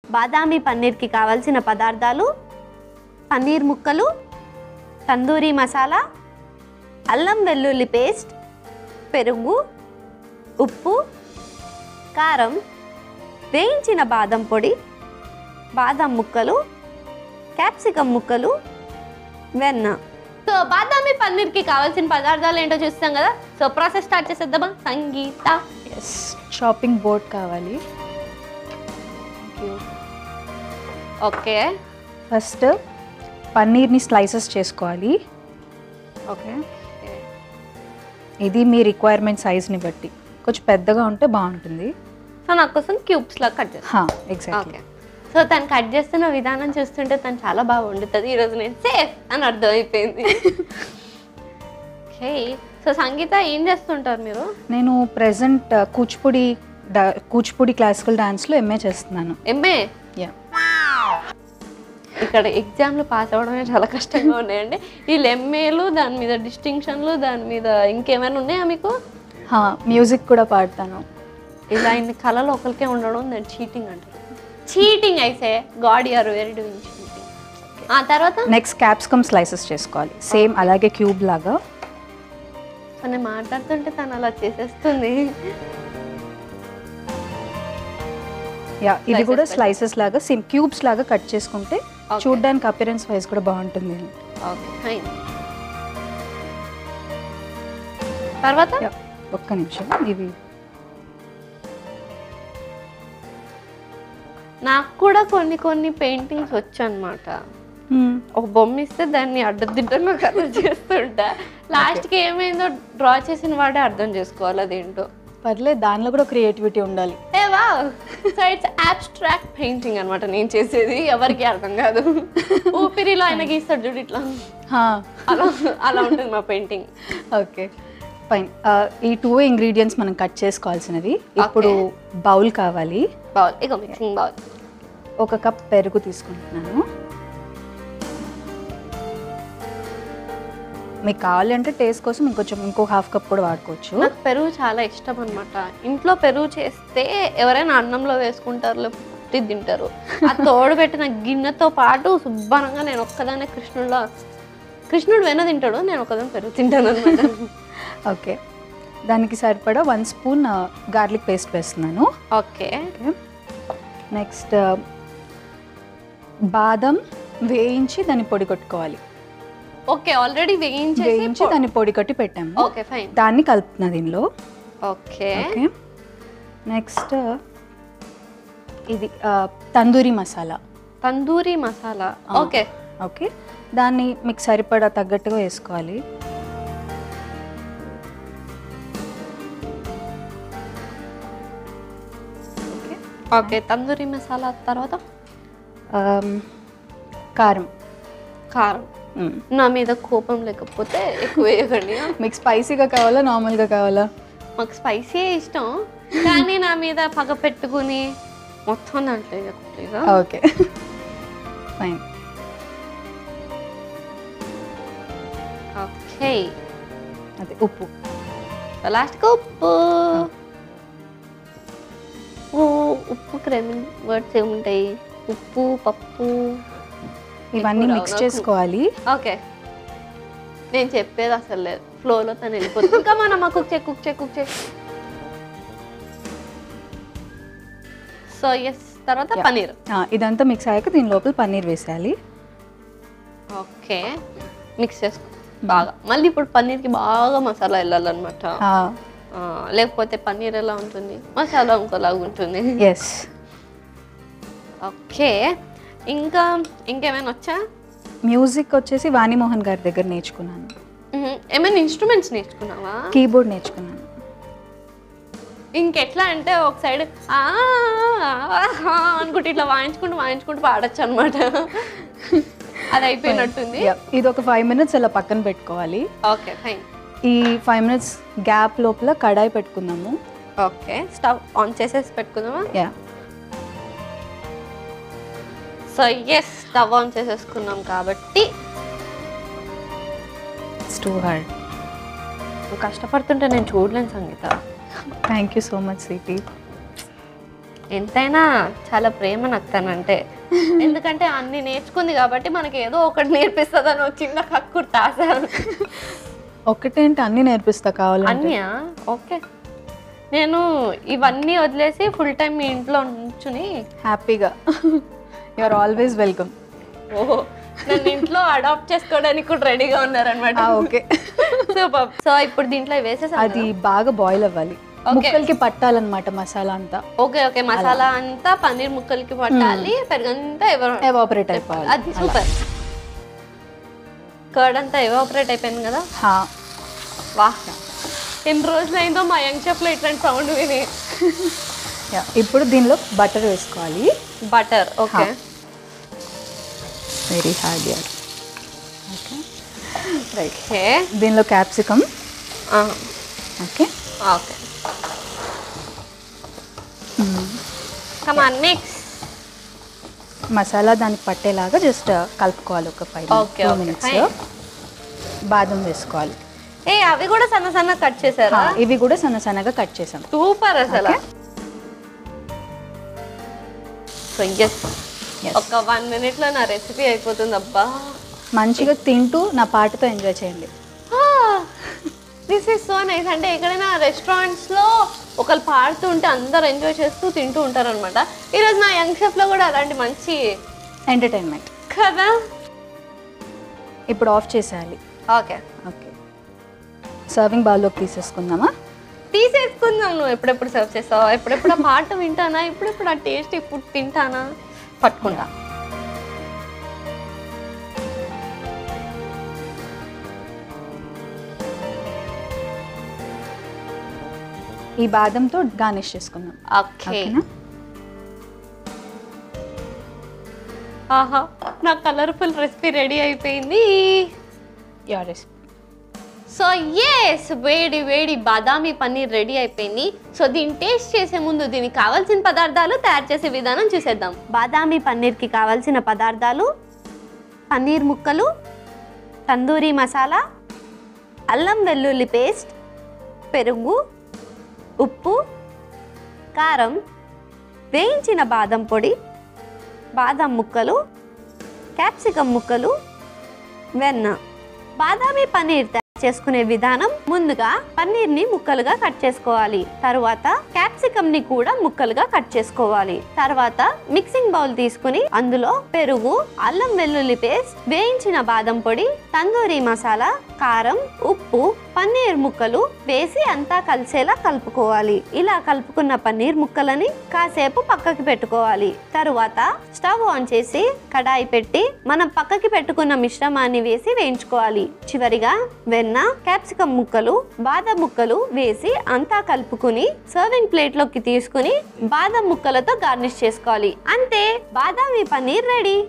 బాదామి పన్నీర్కి కావాల్సిన పదార్థాలు పన్నీర్ ముక్కలు తందూరి మసాలా అల్లం వెల్లుల్లి పేస్ట్ పెరుగు ఉప్పు కారం వేయించిన బాదం పొడి బాదం ముక్కలు క్యాప్సికం ముక్కలు వెన్న సో బాదామి పన్నీర్కి కావాల్సిన పదార్థాలు ఏంటో చూస్తాం కదా సో ప్రాసెస్ స్టార్ట్ చేసేద్దామా సంగీత ఎస్ షాపింగ్ బోర్డ్ కావాలి ఓకే ఫస్ట్ పన్నీర్ని స్లైసెస్ చేసుకోవాలి ఓకే ఇది మీ రిక్వైర్మెంట్ సైజ్ని బట్టి కొంచెం పెద్దగా ఉంటే బాగుంటుంది సో నా కోసం క్యూబ్స్ లా కట్ చేస్తాను ఎగ్జాక్ట్లీ ఓకే సో తను కట్ చేస్తున్న విధానం చూస్తుంటే తను చాలా బాగా వండుతుంది ఈరోజు నేను సేఫ్ అని అర్థమైపోయింది ఓకే సో సంగీత ఏం చేస్తుంటారు మీరు నేను ప్రెసెంట్ కూచిపూడి డా- కూచిపూడి క్లాసికల్ డాన్స్లో ఎంఏ చేస్తున్నాను ఎంఏ యా ఇక్కడ ఎగ్జామ్లు పాస్ అవ్వడమే చాలా కష్టంగా ఉన్నాయండి వీళ్ళు ఎంఏలు దాని మీద డిస్టింక్షన్లు దాని మీద ఇంకేమైనా ఉన్నాయా మీకు మ్యూజిక్ కూడా పాడతాను ఇలా ఇన్ని కళలు ఒకరికే ఉండడం దాన్ని చీటింగ్ అంటారు చీటింగ్ అయితే god you're very doing cheating ఆ తర్వాత నెక్స్ట్ క్యాప్సికమ్ స్లైసెస్ చేసుకోవాలి సేమ్ అలాగే క్యూబ్ లాగా సో నేను మాట్లాడుతుంటే తను అలా చేసేస్తుంది యా ఇది Slices కూడా పెట్టాలి. స్లైసెస్ లాగా సేమ్ క్యూబ్స్ లాగా కట్ చేసుకుంటే Okay. చూడడానికి అపిరెన్స్ వైజ్ కూడా బాగుంటుంది ఓకే ఫైన్ తర్వాత యా ఒక్క నిమిషం ఇవి నాకు కూడా కొన్ని కొన్ని పెయింటింగ్స్ వచ్చు అనమాట ఒక బొమ్మ ఇస్తే దాన్ని అడ్డదిడ్డంగా కలర్ చేస్తుంటా లాస్ట్కి ఏమైందో డ్రా చేసిన వాడే అర్థం చేసుకోవాలి అదేంటో పర్లేదు దానిలో కూడా క్రియేటివిటీ ఉండాలి ఏ వా సో ఇట్స్ అబ్స్ట్రాక్ట్ పెయింటింగ్ అనమాట నేను చేసేది ఎవరికి అర్థం కాదు ఊపిరిలో ఆయన గీస్తాడు చూడు ఇట్లా అలా అలా ఉంటుంది మా పెయింటింగ్ ఓకే ఫైన్ ఈ టూ ఇంగ్రీడియంట్స్ మనం కట్ చేసుకోవాల్సినవి ఇప్పుడు బౌల్ కావాలి బౌల్ ఇక మిక్సింగ్ బౌల్ ఒక కప్ పెరుగు తీసుకుంటున్నాను మీకు కావాలంటే టేస్ట్ కోసం ఇంకొంచెం ఇంకో హాఫ్ కప్ కూడా వాడుకోవచ్చు నాకు పెరుగు చాలా ఇష్టం అనమాట ఇంట్లో పెరుగు చేస్తే ఎవరైనా అన్నంలో వేసుకుంటారు లేకపోతే తింటారు ఆ తోడు పెట్టిన గిన్నెతో పాటు శుభ్రంగా నేను ఒక్కదానే కృష్ణుడిలో కృష్ణుడు వెన్న తింటాడు నేను ఒక్కదాన్ని పెరుగు తింటాను అనమాట ఓకే దానికి సరిపడా వన్ స్పూన్ గార్లిక్ పేస్ట్ వేస్తున్నాను ఓకే ఓకే నెక్స్ట్ బాదం వేయించి దాన్ని పొడి కొట్టుకోవాలి ఓకే ఆల్రెడీ వేయించి వేయించేసి దాన్ని పొడి కొట్టి పెట్టాము ఓకే ఫైన్ దాన్ని కలుపుతున్నా దీనిలో ఓకే ఓకే నెక్స్ట్ ఇది ఆ, తందూరి మసాలా తందూరి మసాలా ఆ. ఓకే ఓకే దాన్ని మీకు సరిపడా తగ్గట్టుగా వేసుకోవాలి ఓకే ఓకే తందూరి మసాలా తర్వాత ఆమ్, కారం కారం మ్. నా మీద కోపం లేకపోతే ఎక్కువ వేయకండి మీకు స్పైసీగా కావాలా నార్మల్గా కావాలా మాకు స్పైసీ ఇష్టం కానీ నా మీద పగ పెట్టుకుని మొత్తం దాంట్లో వేయకూడదు ఓకే ఫైన్ ఓకే అదే ఉప్పు లాస్ట్గా ఉప్పు ఉప్పు ఉప్పుకి రెండు వర్డ్స్ ఏముంటాయి ఉప్పు పప్పు ఇవన్నీ ఎక్కువ మిక్స్ రావు నాకు. చేసుకోవాలి ఓకే నేను చెప్పేది అసలు లేదు ఫ్లోలో తను వెళ్ళిపోతుంది ఇంకా మనం కుక్ చే కుక్ చే కుక్ చే సో ఎస్ తర్వాత Yeah. పనీర్ ఆ, ఇదంతా మిక్స్ అయ్యాక దీని లోపల పన్నీర్ వేసేయాలి ఓకే మిక్స్ చేసుకో బాగా మళ్ళీ ఇప్పుడు పన్నీర్కి బాగా మసాలా వెళ్ళాలన్నమాట ఆ, ఆ, లేకపోతే పన్నీర్ ఎలా ఉంటుంది మసాలా ఇంకోలాగా ఉంటుంది ఎస్ ఓకే ఇంకా ఇంకేమైనా వచ్చా మ్యూజిక్ వచ్చేసి వాణిమోహన్ గారి దగ్గర నేర్చుకున్నాను మ్మ్. ఏమైనా ఇన్స్ట్రుమెంట్స్ నేర్చుకున్నావా కీబోర్డ్ నేర్చుకున్నాను ఇంకెట్లా అంటే ఒక సైడ్ ఆ ఆ, అనుకుంటే ఇట్లా వాయించుకుంటూ వాయించుకుంటూ పాడొచ్చు అనమాట అది అయిపోయినట్టుంది Yeah, ఇది ఒక ఫైవ్ మినిట్స్ అలా పక్కన పెట్టుకోవాలి ఓకే ఫైన్ ఈ ఫైవ్ మినిట్స్ గ్యాప్ లోపల కడాయి పెట్టుకుందాము ఓకే స్టవ్ ఆన్ చేసేసి పెట్టుకుందామా yeah so yes stove on చేసేసుకున్నాం కాబట్టి ఇట్స్ టూ హార్డ్ నువ్వు కష్టపడుతుంటే నేను చూడలేను Sangeetha thank you so much సిటీ ఎంతైనా చాలా ప్రేమ నాకు తనంటే ఎందుకంటే అన్ని నేర్చుకుంది కాబట్టి మనకి ఏదో ఒకటి నేర్పిస్తుంది అని చిన్న కక్కుడు తాసాను ఒక్కటేంటి అన్ని నేర్పిస్తా కావాలంటే అన్యా ఓకే నేను ఇవన్నీ వదిలేసి ఫుల్ టైం మీ ఇంట్లో ఉంచుని హ్యాపీగా యు ఆర్ ఆల్వేస్ వెల్కమ్ ఓహో నన్ను ఇంట్లో అడాప్ట్ చేసుకోవడానికి కూడా రెడీగా ఉన్నారనమాట ఓకే సూపర్ సో ఇప్పుడు దీంట్లో వేసేసాను అది బాగా బాయిల్ అవ్వాలి ముక్కలకి పట్టాలన్నమాట మసాలా అంతా ఓకే ఓకే మసాలా అంతా పన్నీర్ ముక్కలకి పట్టాలి పెరుగంతా ఎవరు ఎవాపరేట్ అయిపోవాలి అది సూపర్ కర్డ్ అంతా ఎవాపరేట్ అయిపోయింది కదా హా. వా ఎన్ని రోజులు అయిందో మా యంగ్ చెఫ్లో ఇట్లాంటి సౌండ్ విని యా, ఇప్పుడు దీనిలో బటర్ వేసుకోవాలి butter okay very hard year okay right okay దీనిలో capsicum okay okay come on mix masala దానికి పట్టేలాగా జస్ట్ కలుపుకోవాలి ఒక five Okay, two okay, minutes fine. బాదం వేసుకోవాలి ఏ అవి కూడా సన్న సన్న కట్ చేశారా హా, ఇవి కూడా సన్న సన్నగా కట్ చేసాం సూపర్ అసలు Okay. So yes Yes. ఒక వన్ మినిట్ లో నా రెసిపీ అయిపోతుంది అబ్బా మంచిగా తింటూ నా పాటతో ఎంజాయ్ చేయండి దిస్ ఈస్ సో నైస్ అంటే ఎక్కడైనా restaurants లో ఒకళ్ళు పాడుతుంటే అందరు ఎంజాయ్ చేస్తూ తింటూ ఉంటారు అనమాట ఈరోజు నా యంగ్ షెఫ్ లో కూడా అలాంటి మంచి ఎంటర్టైన్మెంట్ కదా ఇప్పుడు ఆఫ్ చేసేయాలి ఓకే ఓకే సర్వింగ్ బౌల్లోకి తీసేసుకుందామా తీసేసుకుందాం నువ్వు ఎప్పుడెప్పుడు సర్వ్ చేస్తావా ఎప్పుడెప్పుడు ఆ పాట వింటానా ఎప్పుడెప్పుడు ఆ టేస్ట్ ఇప్పుడు తింటానా పట్టుకుంటా ఈ బాదంతో గార్నిష్ చేసుకుందాం ఓకే ఓకేనా ఆహా నా కలర్ఫుల్ రెసిపీ రెడీ అయిపోయింది యోర్ రెసిపీ సో ఎస్ వేడి వేడి బాదామి పన్నీర్ రెడీ అయిపోయింది సో దీన్ని టేస్ట్ చేసే ముందు దీనికి కావాల్సిన పదార్థాలు తయారు చేసే విధానం చూసేద్దాం బాదామి పన్నీర్కి కావాల్సిన పదార్థాలు పన్నీర్ ముక్కలు తందూరి మసాలా అల్లం వెల్లుల్లి పేస్ట్ పెరుగు ఉప్పు కారం వేయించిన బాదం పొడి బాదం ముక్కలు క్యాప్సికం ముక్కలు వెన్న బాదామి పన్నీర్ తయారు చేసుకునే విధానం ముందుగా పన్నీర్ ని ముక్కలుగా కట్ చేసుకోవాలి తర్వాత క్యాప్సికమ్ ని కూడా ముక్కలుగా కట్ చేసుకోవాలి తర్వాత మిక్సింగ్ బౌల్ తీసుకుని అందులో పెరుగు అల్లం వెల్లుల్లి పేస్ట్ వేయించిన బాదం పొడి తందూరి మసాలా కారం ఉప్పు పన్నీర్ ముక్కలు వేసి అంతా కలిసేలా కలుపుకోవాలి ఇలా కలుపుకున్న పన్నీర్ ముక్కలని కాసేపు పక్కకి పెట్టుకోవాలి తరువాత స్టవ్ ఆన్ చేసి కడాయి పెట్టి మనం పక్కకి పెట్టుకున్న మిశ్రమాన్ని వేసి వేయించుకోవాలి చివరిగా వెన్న క్యాప్సికం ముక్కలు బాదం ముక్కలు వేసి అంతా కలుపుకుని సర్వింగ్ ప్లేట్ లోకి తీసుకుని బాదం ముక్కలతో గార్నిష్ చేసుకోవాలి అంతే బాదామి పన్నీర్ రెడీ